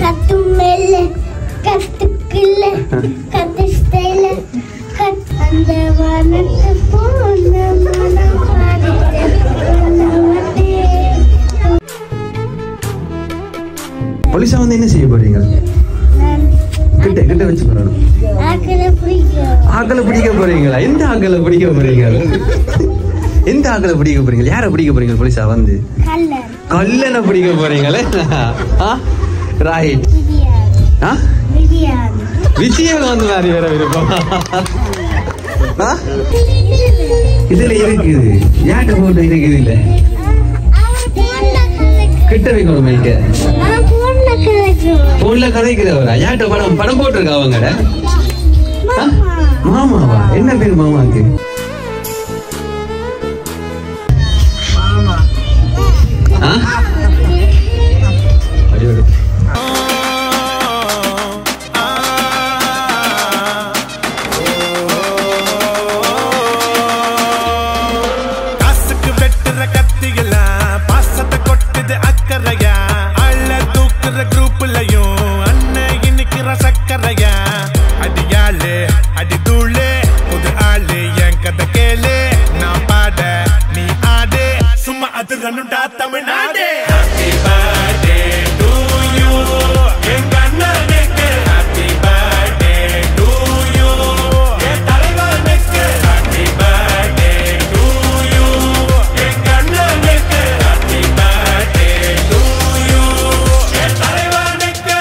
கத்து மேல கத்துக்குள்ள கத்து ஸ்டைல கத் அந்த வானத்து போன மனம் பாடுது போனவனே. போலீஸா வந்து என்ன செய்ய போறீங்க நான் கிட்ட கிட்ட வச்சு பண்ணணும் ஆக்களை பிடிக்கும் ஆக்களை பிடிக்க போறீங்களா எந்த ஆக்களை பிடிக்க போறீங்க எந்த ஆக்களை பிடிக்க போறீங்க யாரை பிடிக்க போறீங்க போலீஸா வந்து கல்லர் கல்லனை பிடிக்க போறீங்களே ரைட் பிரியாணி ஆ பிரியாணி விஜயம் வந்து மாதிரி வேற விருப்பம் ஆ? இதுல இருக்குது யார்கிட்ட போட்டோ இருக்குது இல்ல கிட்ட வைக்கணும் மைக்க நான் போன கலக்கும் போன்ல கதைக்கிறவரா யார்கிட்ட படம் படம் போட்டிருக்கா அவங்கட மாமா மாமாவா என்ன பேர் மாமாக்கு ஆ? அடியோடு. காசுக்கு வெட்டுற கத்தியெல்லாம் பாசத்தை கொட்டுது அக்கறையா அள்ள தூக்குற குரூப்லயும் அண்ணன் இன்னைக்கிற சக்கரையா அடியாளு அடி தூளு புது ஆளு என் கதை கேளு நான் பாட நீ ஆடு சும்மா அது ரன்னுடா Tamil Nadu Happy birthday to you. எங்க அண்ணனுக்கு happy birthday to you. என் தலைவனுக்கு happy birthday to you. எங்க அண்ணனுக்கு happy birthday to you. என் தலைவனுக்கு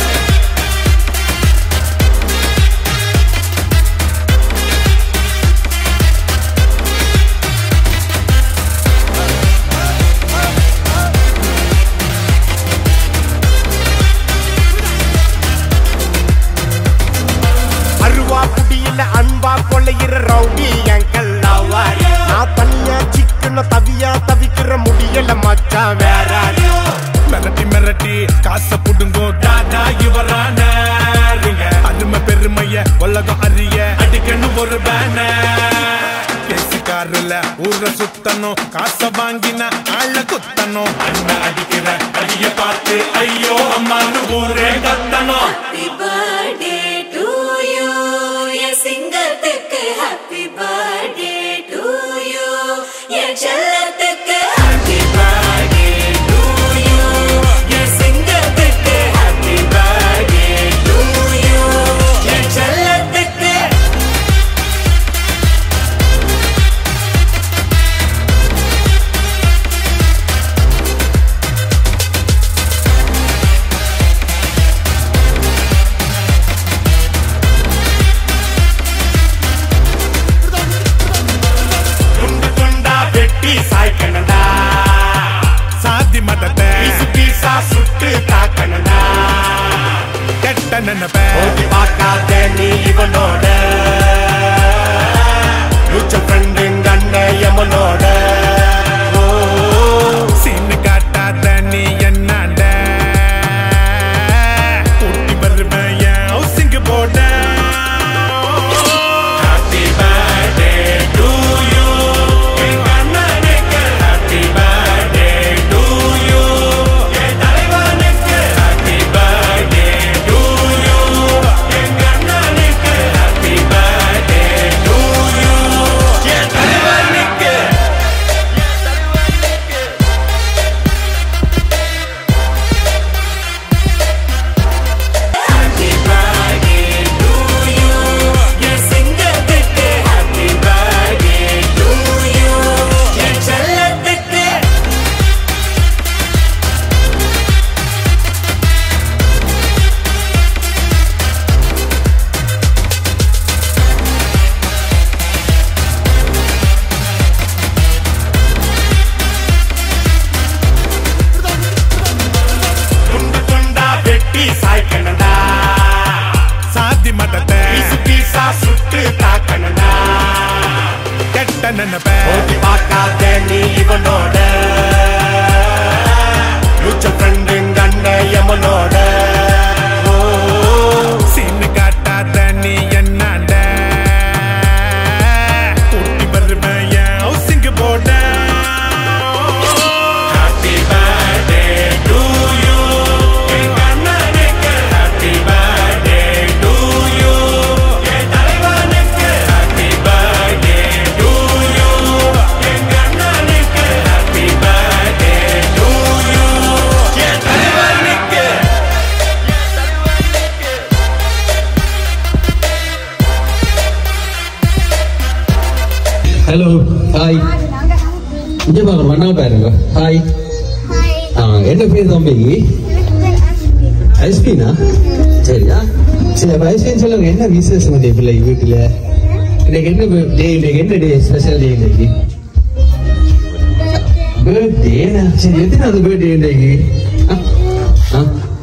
அருவா புடியில அன்பா கொள்ளையிற ரவுடி எங்கள் லவ்வர் நான் தனியா சிக்கன தவியா தவிக்கிற முடியல மச்சான் வேற மிரட்டி மிரட்டி காசை புடுங்கோ தாதா இவரான அருமை பெருமைய உலகம் அறிய அடிக்கணும் ஒரு பேனர் பேசிக்காருல ஊர சுத்தணும் காசை வாங்கின ஆள குத்தணும் அண்ணன் அடிக்கிற அடிய பார்த்து ஐயோ அம்மான்னு ஊரே கத்தணும் Happy birthday to you. என் சிங்கத்துக்கு happy birthday to you. என் செல்லத்துக்கு happy birthday to you. என் சிங்கத்துக்கு happy birthday to you. என் செல்லத்துக்கு துண்டு துண்டா வெட்டி சாய்க்கணும்டா சாதி மதத்தை பீசு பீசா சுட்டு தாக்கணும்டா கெட்ட நினைப்ப ஓடி பார்க்காத நீ இவனோட மியூச்சுவல் ஃப்ரெண்டுங்க அண்ணன் எமனோட ஓ, சீனு காட்டாத நீ என்னாண்ட கூட்டி வருவேன் என் ஹவுசிங் போட Happy birthday to you. எங்க அண்ணனுக்கு happy birthday to you. என் தலைவனுக்கு happy birthday to you. எங்க அண்ணனுக்கு happy ஹலோ ஹாய் இங்க பாருங்க மண்ணா பாருங்க ஹாய் ஹாய் ஆ என்ன பேர் தம்பிக்கு எனக்கு பேர் அஸ்மி ஐஸ்கிரீனா சரியா சரி அப்ப ஐஸ்கிரீம் சொல்லுங்க என்ன விசேஷம் இந்த பிள்ளை வீட்டுல இன்னைக்கு என்ன டே இன்னைக்கு என்ன டே ஸ்பெஷல் டே இன்னைக்கு பர்த்டே சரி எத்தனாவது பர்த்டே இன்னைக்கு ஆ? ஆ?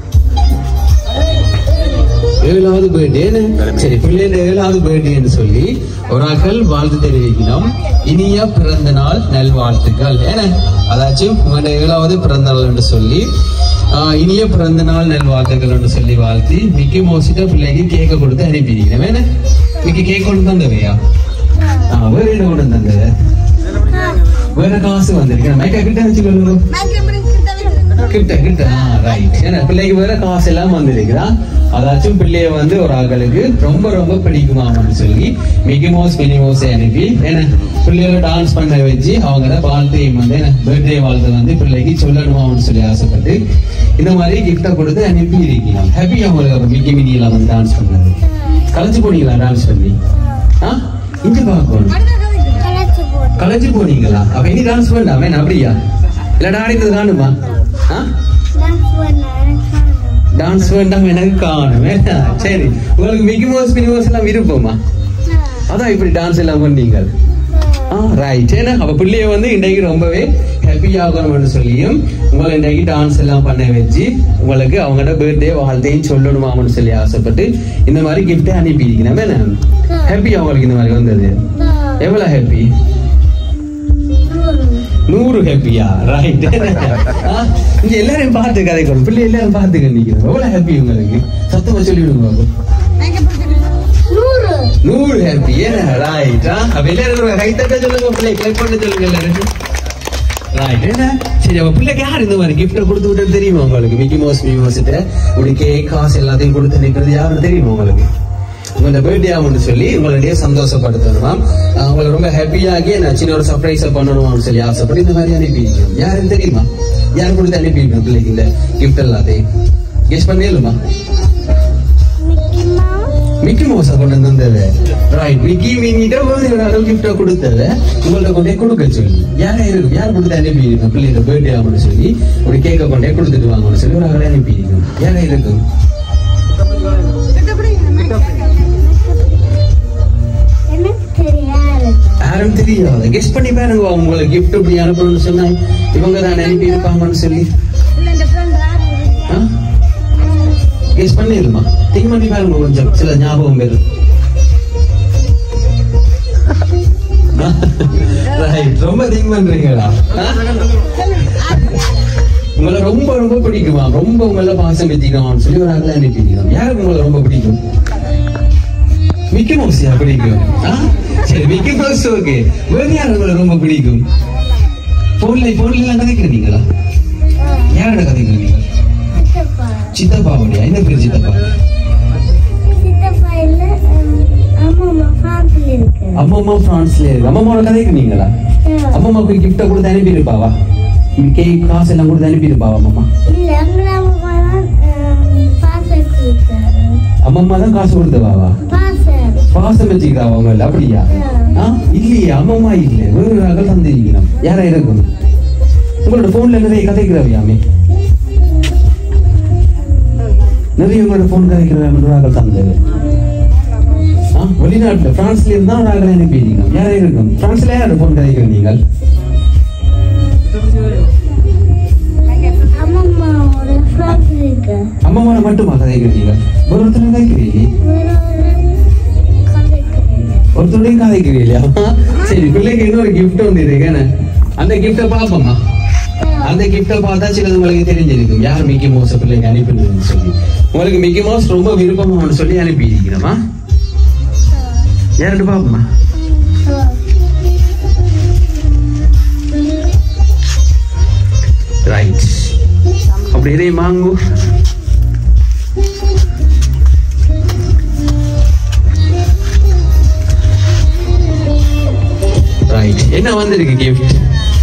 ஏழாவது பர்த்டே சரி பிள்ளைங்க ஏழாவது பர்த்டேன்னு சொல்லி ஒரு ஆக்கள் வாழ்த்து தெரிவிக்கணும் இனிய பிறந்த நாள் நல்வாழ்த்துக்கள் ஏன அதாச்சும் உங்களோட ஏழாவது பிறந்த நாள் என்று சொல்லி ஆஹ், இனிய பிறந்த நாள் நல்வாழ்த்துக்கள் என்று சொல்லி வாழ்த்தி மிக்கி மோசிட்ட பிள்ளைக்கு கேக்க கொடுத்து அனுப்பிடுங்க வேணா மிக்கி கேக் கொண்டு தந்தவையா ஆஹ், வேற என்ன கொண்டு தந்தது வேற காசு வந்திருக்கு மைக்கா கிட்ட வச்சுக்கொள்ளுங்க கிட்ட கிட்ட ரைட் ஏன்னா பிள்ளைக்கு வேற காசு எல்லாம் வந்திருக்குதா அதாச்சும் பிள்ளைய வந்து ஒரு ஆக்களுக்கு ரொம்ப ரொம்ப பிடிக்குமாமன்னு சொல்லி மிக்கி மோஸ் மினி மோஸ் அனுப்பி ஏன்னா பிள்ளைகளை டான்ஸ் பண்ண வச்சு அவங்க வாழ்த்தையும் வந்து பர்த்டே வாழ்த்தை வந்து பிள்ளைக்கு சொல்லணுமான்னு சொல்லி ஆசைப்பட்டு இந்த மாதிரி கிஃப்டை கொடுத்து அனுப்பி இருக்கீங்க ஹாப்பியா உங்களுக்கு அப்ப மிக்கி மினியில வந்து டான்ஸ் பண்ணது கலைச்சு போனீங்களா டான்ஸ் பண்ணி ஆ இங்க பார்க்கணும் கலச்சு போட்டு கலைச்சு போனீங்களா அப்ப இனி டான்ஸ் பண்ணாமே அப்படியா இல்ல டாடிக்கிறது காணுமா ஆ டான்ஸ் பண்ண எனக்கு காணும். டான்ஸ் வேண்டாம் எனக்கு காணும் ஏன்னா, சரி உங்களுக்கு மிக்கி மோஸ் மினி மோஸ் எல்லாம் விருப்பமா அதான் இப்படி டான்ஸ் எல்லாம் பண்ணீங்க ஆ ரைட் ஏன்னா அப்ப பிள்ளைய வந்து இன்றைக்கு ரொம்பவே ஹாப்பி ஆகணும்னு சொல்லியும் உங்களை இன்றைக்கு டான்ஸ் எல்லாம் பண்ண வச்சு உங்களுக்கு அவங்களோட பர்த்டே வாழ்த்தையும் சொல்லணுமாமன்னு சொல்லி ஆசைப்பட்டு இந்த மாதிரி கிஃப்டே அனுப்பி இருக்கணும் வேணா ஹாப்பி அவங்களுக்கு இந்த மாதிரி வந்தது எவ்வளவு ஹாப்பி நூறு ஹாப்பியா ரைட் இங்க எல்லாரையும் பார்த்து கதைக்கணும் பிள்ளை எல்லாரும் பார்த்து நிக்கிறோம் எவ்வளவு ஹாப்பி உங்களுக்கு சத்தமா சொல்லிவிடுங்க பாப்போம். நூறு நூறு ஹாப்பி ஏன்னா ரைட் அப்ப எல்லாரும் கை தட்ட சொல்லுங்க பிள்ளை கிளப் பண்ண சொல்லுங்க எல்லாரும் ரைட் என்ன சரி அப்ப பிள்ளைக்கு யார் இந்த மாதிரி கிஃப்ட் கொடுத்து விட்டு தெரியுமா உங்களுக்கு மிக்கி மோஸ் மிக்கி மோஸ் கிட்ட இப்படி கேக் காசு எல்லாத்தையும் கொடுத்து நிக்கிறது யாருன்னு தெரியுமா உங்களுக்கு உங்களோட பர்த்டே ஆகும்னு சொல்லி உங்களுடைய சந்தோஷப்படுத்தணுமாம் அஹ் உங்களை ரொம்ப ஹாப்பியாகி நான் சின்ன ஒரு சர்ப்ரைஸை பண்ணணும்னு சொல்லி ஆசைப்பட்டு இந்த மாதிரி அனுப்பியிருக்கோம் யாருன்னு தெரியுமா யார் கொடுத்து அனுப்பியிருக்கோம் பிள்ளைக்கு இந்த கிஃப்ட் எல்லாத்தையும் கெஸ் பண்ணிடலுமா மிக்கி மவுஸ் மிக்கி மவுஸா கொண்டு வந்தது ரைட் மிக்கி மினிட்ட ஒரு அளவு கிஃப்டா கொடுத்தது உங்கள்ட்ட கொண்டே கொடுக்க சொல்லி யாரா இருக்கும் யார் கொடுத்து அனுப்பி இருக்கும் பிள்ளைங்க பர்த்டே ஆகும்னு சொல்லி ஒரு கேக்க கொண்டே கொடுத்துட்டு வாங்கன்னு சொல்லி ஒரு ஆளை அனுப்பி இருக்கும் யாரா இருக்கும் எனக்கு தெரியாது யாரும் தெரியாது கெஸ் பண்ணி பாருங்க உங்களுக்கு கிஃப்ட் இப்படி அனுப்பணும்னு சொன்னா இவங்க தான் அனுப்பி இருப்பாங்கன்னு சொல்லி கெஸ் பண்ணிருமா திங்க் பண்ணி பாருங்க கொஞ்சம் சில ஞாபகம் பேரு ரைட் ரொம்ப திங்க் பண்றீங்களா ஆ? உங்களை ரொம்ப ரொம்ப பிடிக்குமா ரொம்ப உங்களை பாசம் வச்சுக்கணும்னு சொல்லி ஒரு ஆள் அனுப்பிக்கலாம் யாருக்கு உங்களை ரொம்ப பிடிக்கும் மிக்கி மவுஸியா பிடிக்கும் ஆ? சரி மிக்கி மவுஸ் ஓகே வேற யார் உங்களை ரொம்ப பிடிக்கும் போன்ல போன்ல எல்லாம் கதைக்கிறீங்களா யாரோட கதைக்கிறீங்க சித்தப்பா சித்தப்பாவுடைய என்ன பேர் சித்தப்பா சித்தப்பா இல்ல அம்மா அம்மா ஃப்ரான்ஸ்ல இருக்கு அம்மா அம்மா பிரான்ஸ்ல இருக்கு அம்மா அம்மாவோட கதைக்கிறீங்களா அம்மா அம்மாவுக்கு கிஃப்ட கொடுத்து அனுப்பியிருப்பாவா கேக் காசு எல்லாம் கொடுத்து அனுப்பியிருப்பாவா அம்மா இல்ல எங்க அம்மா தான் பாசல் கொடுத்தாரு அம்மா அம்மா தான் காசு கொடுத்தவாவா பாசல் பாசம் வச்சுக்கிறாவா அவங்க அப்படியா ஆ இல்லையே அம்மா அம்மா இல்ல வேறு ஒரு ஆள் தந்திருக்கணும் யாரா இருக்கும் உங்களோட போன்ல நிறைய கதைக்கிறவையாமே நிறைய உங்களோட போன் கதைக்கிறவங்க ஒரு ஆள் தந்தது ஆ வெளிநாட்டுல பிரான்ஸ்ல இருந்தா ஒரு ஆள் அனுப்பியிருக்கணும் யாரா இருக்கும் பிரான்ஸ்ல யார் போன் கதைக்கிற நீங்கள் அம்மா அம்மாவோட ஃப்ரான்ஸ்ல இருக்கு அம்மா அம்மா மட்டுமா கதைக்கிறீங்க ஒரு ஒருத்தர் கதைக்கிறீங்க வேற ஒரு கதைக்கிறேன் ஒருத்தருடையும் கதைக்கிறீங்களா சரி பிள்ளைக்கு இன்னொரு கிஃப்ட் ஒன்று இருக்கு என்ன? அந்த கிஃப்ட பாப்போமா அந்த கிஃப்ட பார்த்தா சிலது உங்களுக்கு தெரிஞ்சிருக்கும் யார் மிக்கி மவுஸ் பிள்ளைங்க அனுப்பினதுன்னு சொல்லி உங்களுக்கு மிக்கி மவுஸ் ரொம்ப விருப்பமானு சொல்லி அனுப்பி இருக்கிறோமா யார்கிட்ட பாப்போமா ரைட் அப்படி இதையும் வாங்கு ரைட் என்ன வந்திருக்கு கிஃப்ட்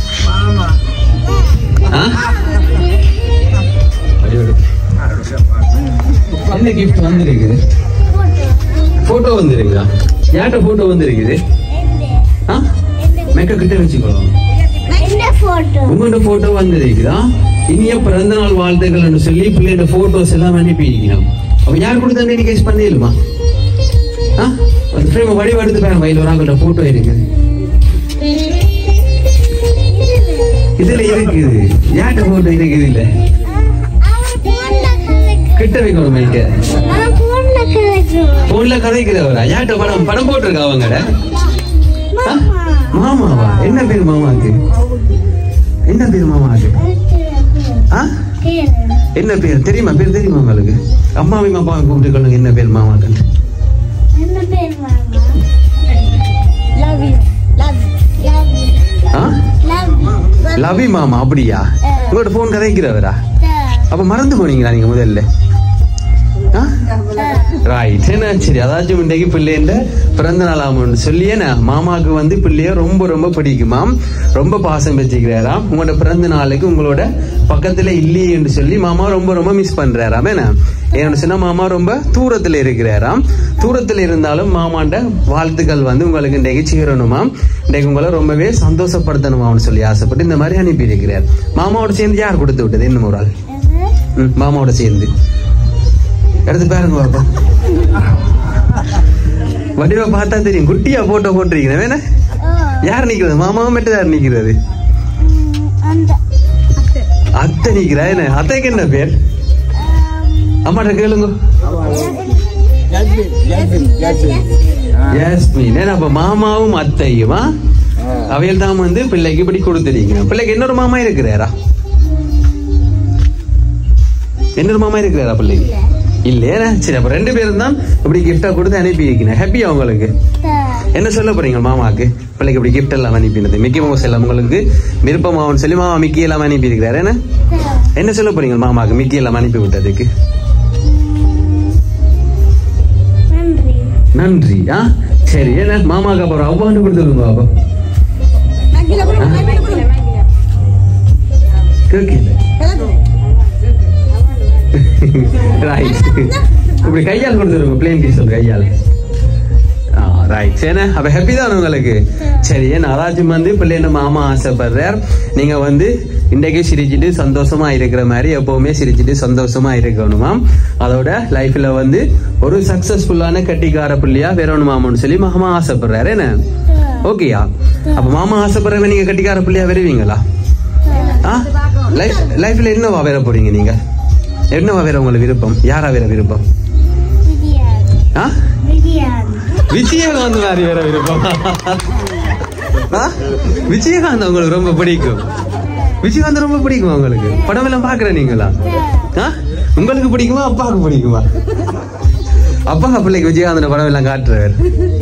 என்ன கிஃப்ட் வந்திருக்குது போட்டோ வந்திருக்குதா யார்கிட்ட போட்டோ வந்திருக்குது ஆ மைக்க கிட்ட வச்சுக்கணும் இந்த போட்டோ உங்களோட போட்டோ வந்திருக்குதா இனிய பிறந்த நாள் வாழ்த்துக்கள்னு சொல்லி பிள்ளையோட போட்டோஸ் எல்லாம் அனுப்பி இருக்கணும் அப்ப யார் கொடுத்த டெடிகேஷன் பண்ணிடலுமா ஆ அந்த ஃப்ரேம் வடிவ எடுத்து பாருங்க வயல் ஒரு ஆங்கிட்ட போட்டோ இருக்குது இதுல இருக்குது யார்கிட்ட போட்டோ இருக்குது இல்ல கிட்ட வைக்கணும் மைக்க போன்ல கதைக்கிறவரா யார்கிட்ட படம் படம் போட்டிருக்கா அவங்கட ஆ? மாமாவா என்ன பேர் மாமாக்கு என்ன பேர் மாமாக்கு ஆ என்ன பேர் தெரியுமா பேர் தெரியுமா உங்களுக்கு அம்மாவையும் அப்பாவையும் கூப்பிட்டு என்ன பேர் மாமாக்கு என்ன பேர் மாமா லவ் யூ லவ் லவ் ஆ லவ் லவி மாமா அப்படியா உங்களோட போன் கதைக்கிறவரா அப்ப மறந்து போனீங்களா நீங்க முதல்ல ரைட் என்ன சரி அதாச்சும் இன்றைக்கு பிள்ளைன்ற பிறந்த நாள் ஆகும்னு சொல்லி என்ன மாமாவுக்கு வந்து பிள்ளைய ரொம்ப ரொம்ப பிடிக்குமாம் ரொம்ப பாசம் வச்சுக்கிறாராம் உங்களோட பிறந்த நாளுக்கு உங்களோட பக்கத்துல இல்லையே என்று சொல்லி மாமா ரொம்ப ரொம்ப மிஸ் பண்றாராம் என்ன ஏன்னு சொன்னா மாமா ரொம்ப தூரத்துல இருக்கிறாராம் தூரத்துல இருந்தாலும் மாமாண்ட வாழ்த்துக்கள் வந்து உங்களுக்கு இன்றைக்கு சேரணுமாம் இன்றைக்கு உங்களை ரொம்பவே சந்தோஷப்படுத்தணுமாம்னு சொல்லி ஆசைப்பட்டு இந்த மாதிரி அனுப்பி இருக்கிறார் மாமாவோட சேர்ந்து யார் கொடுத்து விட்டது இன்னும் ஒரு ஆள் ம், மாமாவோட சேர்ந்து எடுத்து பாருங்க பாப்பா வடிவ பார்த்தா தெரியும் குட்டியா போட்டோ போட்டிருக்கீங்க வேணா யார் நிக்கிறது மாமாவும் மட்டும் யார் நிக்கிறது அந்த அத்தை நிக்கிறா என்ன அத்தைக்கு என்ன பேர் அம்மாட்ட கேளுங்க யாஸ்மின் ஏன்னா அப்ப மாமாவும் அத்தையுமா அவையில் தான் வந்து பிள்ளைக்கு இப்படி கொடுத்துருக்கீங்க பிள்ளைக்கு இன்னொரு மாமா இருக்கிறாரா இன்னொரு மாமா இருக்கிறாரா பிள்ளைக்கு இல்லையா சரி அப்ப ரெண்டு பேரும் தான் இப்படி கிஃப்டா கொடுத்து அனுப்பி இருக்கீங்க ஹாப்பியா உங்களுக்கு என்ன சொல்ல போறீங்க மாமாக்கு பிள்ளைக்கு இப்படி கிஃப்ட் எல்லாம் அனுப்பினது மிக்கி மவுஸ் எல்லாம் உங்களுக்கு விருப்பமாவும் சொல்லி மாமா மிக்கி எல்லாம் அனுப்பி இருக்கிறாரு என்ன என்ன சொல்ல போறீங்க மாமாக்கு மிக்கி எல்லாம் அனுப்பி விட்டதுக்கு நன்றி நன்றி ஆ சரி என்ன மாமாக்கு அப்புறம் அவ்வாண்டு கொடுத்துருங்க அப்போ கேட்கல ரைட் இப்படி கையால் கொடுத்துருங்க பிளேன் பீஸ் கையால் ரைட் சரி அப்ப ஹாப்பி தான் உங்களுக்கு சரி ஏன்னா அதாச்சும் வந்து பிள்ளைங்க மாமா ஆசைப்படுறார் நீங்க வந்து இன்றைக்கு சிரிச்சிட்டு சந்தோஷமா இருக்கிற மாதிரி எப்பவுமே சிரிச்சிட்டு சந்தோஷமா இருக்கணுமாம் அதோட லைஃப்ல வந்து ஒரு சக்சஸ்ஃபுல்லான கட்டிக்கார பிள்ளையா வரணுமாமன்னு சொல்லி மாமா ஆசைப்படுறாரு என்ன ஓகேயா அப்ப மாமா ஆசைப்படுறவ நீங்க கட்டிக்கார பிள்ளையா வருவீங்களா ஆ லைஃப் லைஃப்ல என்னவா வேற போறீங்க நீங்க என்னவா வேற உங்களுக்கு விருப்பம் யாரா வேற விருப்பம் பிரியாணி ஆ பிரியாணி விஜயகாந்த் மாதிரி வேற விருப்பம் ஆ? விஜயகாந்த் உங்களுக்கு ரொம்ப பிடிக்கும் விஜயகாந்த் ரொம்ப பிடிக்குமா உங்களுக்கு படம் எல்லாம் பாக்குற நீங்களா ஆ? உங்களுக்கு பிடிக்குமா அப்பாவுக்கு பிடிக்குமா அப்பா பிள்ளைக்கு விஜயகாந்த் படம் எல்லாம் காட்டுறவர்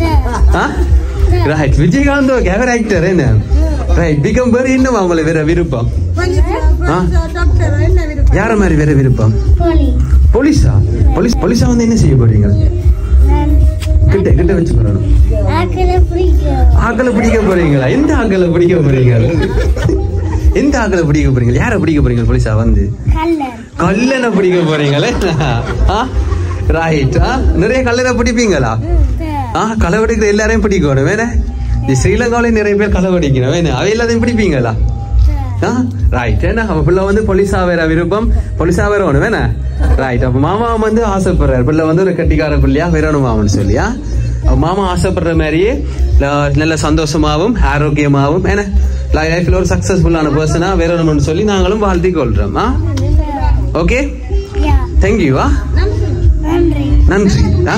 ரைட் விஜயகாந்த் கேவர் ஆக்டர் என்ன ரைட் பிகம் வேற இன்னும் உங்களுக்கு வேற விருப்பம் ஆ? யார மாதிரி வேற விருப்பம் போலி போலீஸா போலீஸ் போலீஸா வந்து என்ன செய்ய போறீங்க நான் கிட்ட கிட்ட வச்சு போறணும் ஆக்களை பிடிக்கும் ஆக்களை பிடிக்க போறீங்களா எந்த ஆக்களை பிடிக்க போறீங்க எந்த ஆக்களை பிடிக்க போறீங்க யார பிடிக்க போறீங்க போலீஸா வந்து கல்லர் கல்லனை பிடிக்க போறீங்களே ரைட் நிறைய கல்லனை பிடிப்பீங்களா ஆ களவெடுக்கிற எல்லாரையும் பிடிக்கணும் வேணே இந்த ஸ்ரீலங்காவில நிறைய பேர் களவெடிக்கணும் வேணே அவை எல்லாத்தையும் பிடிப்பீங்களா ரைட் என்ன அவ பிள்ளை வந்து போலீஸா வேற விருப்பம் போலீஸா வேற ஒண்ணு வேணா ரைட் அப்ப மாமா வந்து ஆசைப்படுறாரு பிள்ளை வந்து ஒரு கட்டிக்கார பிள்ளையா வேறணுமாவும் சொல்லியா அப்ப மாமா ஆசைப்படுற மாதிரியே ல- நல்ல சந்தோஷமாவும் ஆரோக்கியமாவும் என்ன லைஃப்ல ஒரு சக்சஸ்ஃபுல்லான பர்சனா வேறணும்னு சொல்லி நாங்களும் வாழ்த்தி கொள்றோம் ஓகே யா தேங்க்யூ ஆ நன்றி நன்றி ஆ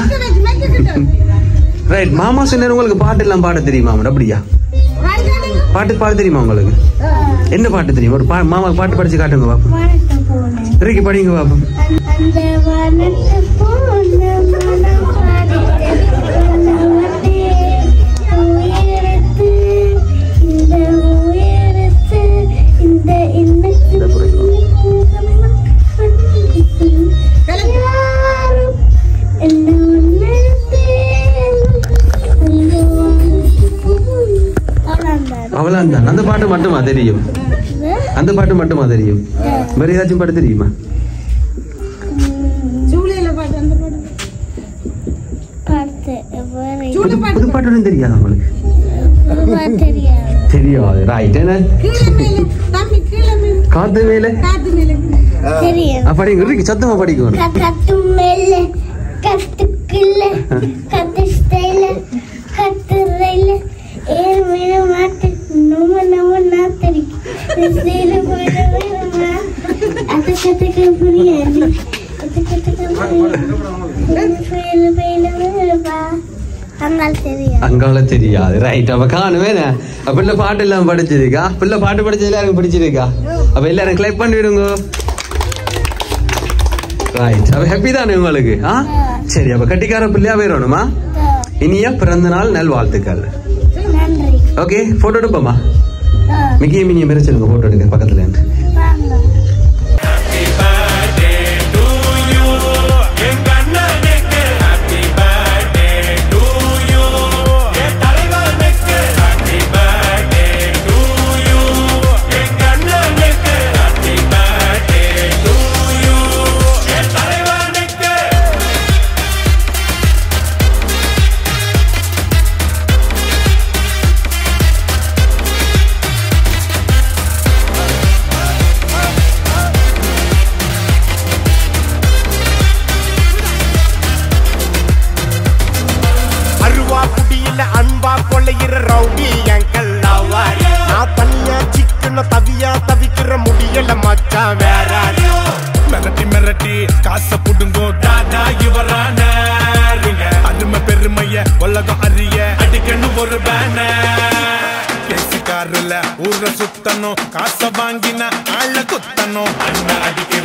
ரைட் மாமா சொன்னார் உங்களுக்கு பாட்டு எல்லாம் பாட தெரியுமா மேடம் அப்படியா பாட்டு பாட தெரியுமா உங்களுக்கு என்ன பாட்டு தெரியும் ஒரு பா- மாமா பாட்டு படிச்சு காட்டுங்க பாப்போம் வானத்தை போனேன் இறக்கி படிங்க பாப்போம் அந்த வானத்தை போன மனம் பாடிட்டு வந்தவனே, உயரத்து, இந்த உயரத்து, இந்த இன்னத்து யாரும் என்ன உணர்த்தேனும் அந்த வானத்தை போன- அவ்வளவுதான். அவ்வளவுதான் அந்த பாட்டு மட்டுமா தெரியும் அந்த பாட்டு மட்டுமா தெரியும் வேற ஏதாச்சும் பாட்டு தெரியுமா பார்த்து வேற புது புது பாட்டு ஒன்றும் தெரியாதா உங்களுக்கு எதுவும் தெரியாது தெரியாது ரைட் என்ன கீழே மேலே தம்பி கீழே மேலே காத்து மேல காத்து மேலே தெரியும் படிங்க இருக்கு சத்தமா படிக்கணும் கத்து மேல கத்துக்குள்ள கத்து ஸ்டைல கத்து ரயில ஏர் மேல மாட்டு நம்ம நம்ம நாத்தரிக்கு சேல போயிட வேணுமா அது கத்துக்க புரியாது அது கத்துக்க புரியாது வேணுமா அங்கால் தெரியும் அங்கால தெரியாது ரைட் அப்ப காணுமே அப்ப இல்ல பாட்டு எல்லாம் படிச்சிருக்கா பிள்ளை பாட்டு படிச்சது எல்லாரும் பிடிச்சிருக்கா அப்ப எல்லாரும் கிளைப் பண்ணிவிடுங்க ரைட் அப்ப ஹாப்பி தானே உங்களுக்கு ஆ சரி அப்ப கட்டிக்கார பிள்ளையா வேறணுமா இனிய பிறந்த நாள் நல் வாழ்த்துக்கள் நன்றி ஓகே போட்டோ எடுப்போமா மிகிய மினிய மிரச்சிருங்க போட்டோ எடுக்க பக்கத்துல இருந்து வாங்க அருவா குடியில அன்பா கொள்ளையிற ரவுடி எங்கள் லவ்வர் நான் தனியா சிக்கன தவியா தவிக்கிற முடியல மச்சான் வேற மிரட்டி மிரட்டி காசை புடுங்கோ தாதா இவரான அருமை பெருமைய உலகம் அறிய அடிக்கணும் ஒரு பேனர் காருல ஊர சுத்தணும் காசை வாங்கின ஆள குத்தணும் அண்ணன் அடிக்க